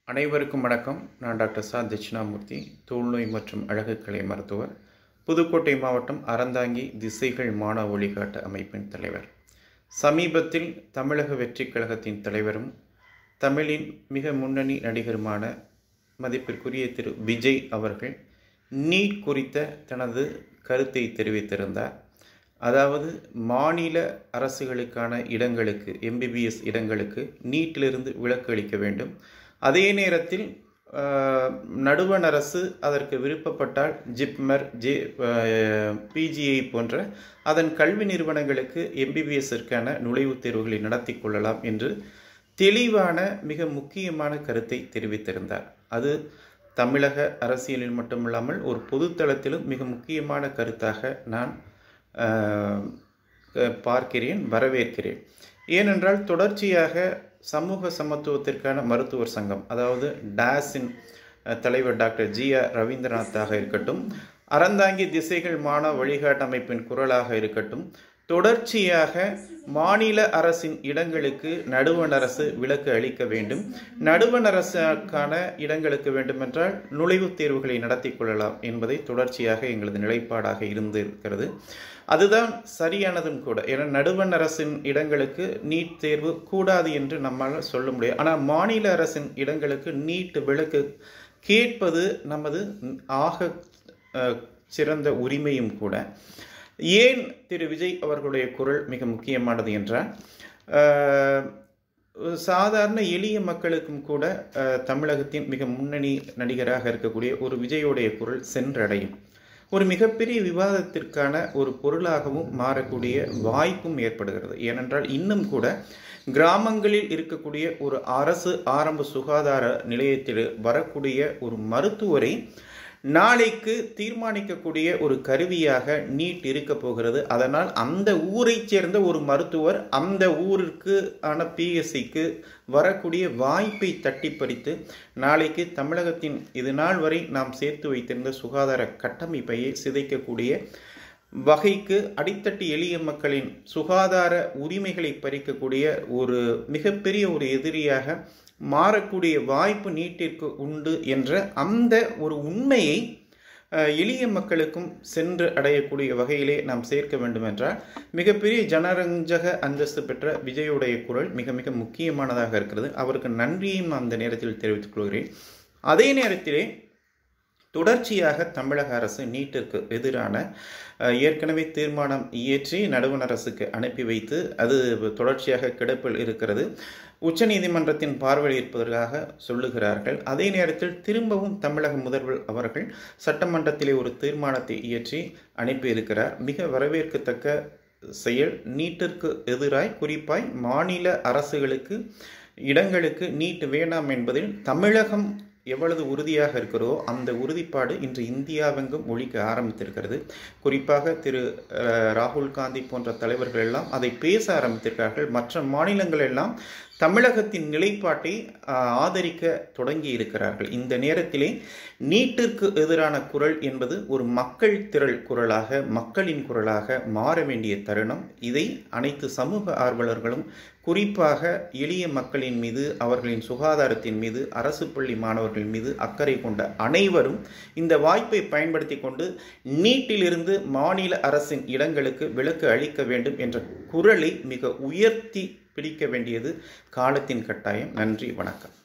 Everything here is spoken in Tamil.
அனைவருக்கும் வணக்கம் நான் டாக்டர் சா தட்சிணாமூர்த்தி தோல்நோய் மற்றும் அழகுக்கலை மருத்துவர் புதுக்கோட்டை மாவட்டம் அறந்தாங்கி திசைகள் மாணவ வழிகாட்டு அமைப்பின் தலைவர் சமீபத்தில் தமிழக வெற்றிக் கழகத்தின் தலைவரும் தமிழின் மிக முன்னணி நடிகருமான மதிப்பிற்குரிய திரு விஜய் அவர்கள் நீட் குறித்த தனது கருத்தை தெரிவித்திருந்தார் அதாவது மாநில அரசுகளுக்கான இடங்களுக்கு எம்பிபிஎஸ் இடங்களுக்கு நீட்டிலிருந்து விலக்கு அளிக்க வேண்டும் அதே நேரத்தில் ஆஹ், நடுவண் அரசு அதற்கு விருப்பப்பட்டால் ஜிப்மர் ஜே பிஜிஐ போன்ற அதன் கல்வி நிறுவனங்களுக்கு எம்பிபிஎஸ்ஸிற்கான நுழைவுத் தேர்வுகளை நடத்தி கொள்ளலாம் என்று தெளிவான மிக முக்கியமான கருத்தை தெரிவித்திருந்தார் அது தமிழக அரசியலில் மட்டுமில்லாமல் ஒரு பொதுத்தளத்திலும் மிக முக்கியமான கருத்தாக நான் ஆஹ், க- பார்க்கிறேன் வரவேற்கிறேன் ஏனென்றால் தொடர்ச்சியாக சமூக சமத்துவத்திற்கான மருத்துவர் சங்கம் அதாவது டாஸின் அஹ், தலைவர் டாக்டர் ஜி ஆர் ரவீந்திரநாத்தாக இருக்கட்டும் அறந்தாங்கி திசைகள் மாணவ வழிகாட்டு அமைப்பின் குரலாக இருக்கட்டும் தொடர்ச்சியாக மாநில அரசின் இடங்களுக்கு நடுவண் அரசு விலக்கு அளிக்க வேண்டும் நடுவண் அரசுக்கான இடங்களுக்கு வேண்டுமென்றால் நுழைவுத் தேர்வுகளை நடத்தி கொள்ளலாம் என்பதை தொடர்ச்சியாக எங்களது நிலைப்பாடாக இருந்திருக்கிறது அதுதான் சரியானதும் கூட ஏன்னா நடுவண் அரசின் இடங்களுக்கு நீட் தேர்வு கூடாது என்று நம்மால் சொல்ல முடியும் ஆனால் மாநில அரசின் இடங்களுக்கு நீட் விலக்கு கேட்பது நமது ஆக அஹ், சிறந்த உரிமையும் கூட ஏன் திரு விஜய் அவர்களுடைய குரல் மிக முக்கியமானது என்றால் அஹ், சாதாரண எளிய மக்களுக்கும் கூட அஹ், தமிழகத்தின் மிக முன்னணி நடிகராக இருக்கக்கூடிய ஒரு விஜயோடைய குரல் சென்றடையும் ஒரு மிகப்பெரிய விவாதத்திற்கான ஒரு பொருளாகவும் மாறக்கூடிய வாய்ப்பும் ஏற்படுகிறது ஏனென்றால் இன்னும் கூட கிராமங்களில் இருக்கக்கூடிய ஒரு அரசு ஆரம்ப சுகாதார நிலையத்தில் வரக்கூடிய ஒரு மருத்துவரை நாளைக்கு தீர்மானிக்கக்கூடிய ஒரு கருவியாக நீட் இருக்க போகிறது அதனால் அந்த ஊரைச் சேர்ந்த ஒரு மருத்துவர் அந்த ஊருக்கு ஆன பிஎஸ்சிக்கு வரக்கூடிய வாய்ப்பை தட்டி பறித்து நாளைக்கு தமிழகத்தின் இது நாள் வரை நாம் சேர்த்து வைத்திருந்த சுகாதார கட்டமைப்பையே சிதைக்கக்கூடிய வகைக்கு அடித்தட்டு எளிய மக்களின் சுகாதார உரிமைகளை பறிக்கக்கூடிய ஒரு மிகப்பெரிய ஒரு எதிரியாக மாறக்கூடிய வாய்ப்பு நீட்டிற்கு உண்டு என்ற அந்த ஒரு உண்மையை அஹ், எளிய மக்களுக்கும் சென்று அடையக்கூடிய வகையிலே நாம் சேர்க்க வேண்டுமென்றால் மிகப்பெரிய ஜனரஞ்சக அந்தஸ்து பெற்ற விஜயுடைய குரல் மிக மிக முக்கியமானதாக இருக்கிறது அவருக்கு நன்றியையும் நான் அந்த நேரத்தில் தெரிவித்துக் கொள்கிறேன் அதே நேரத்திலே தொடர்ச்சியாக தமிழக அரசு நீட்டிற்கு எதிரான அஹ், ஏற்கனவே தீர்மானம் இயற்றி நடுவண் அரசுக்கு அனுப்பி வைத்து அது தொடர்ச்சியாக கிடப்பில் இருக்கிறது உச்சநீதிமன்றத்தின் பார்வையில் இருப்பதற்காக சொல்லுகிறார்கள் அதே நேரத்தில் திரும்பவும் தமிழக முதல்வர் அவர்கள் சட்டமன்றத்திலே ஒரு தீர்மானத்தை இயற்றி அனுப்பியிருக்கிறார் மிக வரவேற்கத்தக்க செயல் நீட்டிற்கு எதிராய் குறிப்பாய் மாநில அரசுகளுக்கு இடங்களுக்கு நீட் வேண்டாம் என்பதில் தமிழகம் எவ்வளவு உறுதியாக இருக்கிறதோ அந்த உறுதிப்பாடு இன்று இந்தியாவெங்கும் ஒழிக்க ஆரம்பித்திருக்கிறது குறிப்பாக திரு அஹ், ராகுல் காந்தி போன்ற தலைவர்கள் எல்லாம் அதை பேச ஆரம்பித்திருக்கிறார்கள் மற்ற மாநிலங்கள் எல்லாம் தமிழகத்தின் நிலைப்பாட்டை அஹ், ஆதரிக்க தொடங்கி இருக்கிறார்கள் இந்த நேரத்திலே நீட்டிற்கு எதிரான குரல் என்பது ஒரு மக்கள் திரள் குரலாக மக்களின் குரலாக மாற வேண்டிய தருணம் இதை அனைத்து சமூக ஆர்வலர்களும் குறிப்பாக எளிய மக்களின் மீது அவர்களின் சுகாதாரத்தின் மீது அரசு பள்ளி மாணவர்கள் மீது அக்கறை கொண்ட அனைவரும் இந்த வாய்ப்பை பயன்படுத்தி கொண்டு நீட்டிலிருந்து மாநில அரசின் இடங்களுக்கு விலக்கு அளிக்க வேண்டும் என்ற குரலை மிக உயர்த்தி பிடிக்க வேண்டியது காலத்தின் கட்டாயம் நன்றி வணக்கம்